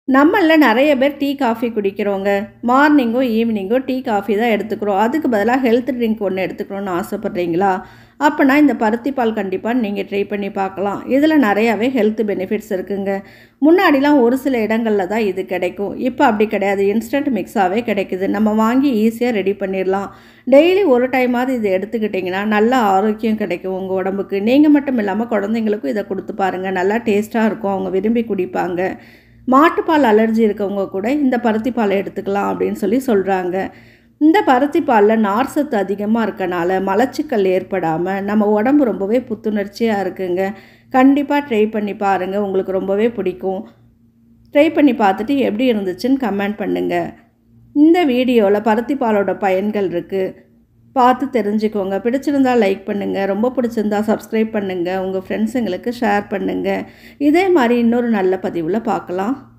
நம்மள நிறைய பேர் டீ காஃபி குடிக்கிறோங்க மார்னிங்கோ ஈவினிங்கோ டீ காஃபி தான் எடுத்துக்கிறோம் அதுக்கு பதிலாக ஹெல்த் ட்ரிங்க் ஒன்று எடுத்துக்கணும்னு ஆசைப்பட்றீங்களா அப்போனா இந்த பருத்தி பால் கண்டிப்பாக நீங்கள் ட்ரை பண்ணி பார்க்கலாம் இதில் நிறையாவே ஹெல்த் பெனிஃபிட்ஸ் இருக்குங்க முன்னாடிலாம் ஒரு சில இடங்களில் தான் இது கிடைக்கும் இப்போ அப்படி கிடையாது இன்ஸ்டன்ட் மிக்ஸாகவே கிடைக்குது நம்ம வாங்கி ஈஸியாக ரெடி பண்ணிடலாம் டெய்லி ஒரு டைமாவது இது எடுத்துக்கிட்டிங்கன்னா நல்ல ஆரோக்கியம் கிடைக்கும் உங்கள் உடம்புக்கு நீங்கள் மட்டும் இல்லாமல் குழந்தைங்களுக்கும் இதை கொடுத்து பாருங்கள் நல்லா டேஸ்ட்டாக இருக்கும் அவங்க விரும்பி குடிப்பாங்க மாட்டுப்பால் அலர்ஜி இருக்கவங்க கூட இந்த பருத்தி பாலை எடுத்துக்கலாம் அப்படின்னு சொல்லி சொல்கிறாங்க இந்த பருத்தி பாலில் நார் சத்து அதிகமாக இருக்கனால மலச்சிக்கல் ஏற்படாமல் நம்ம உடம்பு ரொம்பவே புத்துணர்ச்சியாக இருக்குங்க கண்டிப்பாக ட்ரை பண்ணி பாருங்கள் உங்களுக்கு ரொம்பவே பிடிக்கும் ட்ரை பண்ணி பார்த்துட்டு எப்படி இருந்துச்சுன்னு கமெண்ட் பண்ணுங்கள் இந்த வீடியோவில் பருத்தி பாலோட பயன்கள் இருக்குது பார்த்து தெரிஞ்சுக்கோங்க பிடிச்சிருந்தா லைக் பண்ணுங்கள் ரொம்ப பிடிச்சிருந்தா சப்ஸ்கிரைப் பண்ணுங்கள் உங்கள் ஃப்ரெண்ட்ஸுங்களுக்கு ஷேர் பண்ணுங்கள் இதே மாதிரி இன்னொரு நல்ல பதிவில் பார்க்கலாம்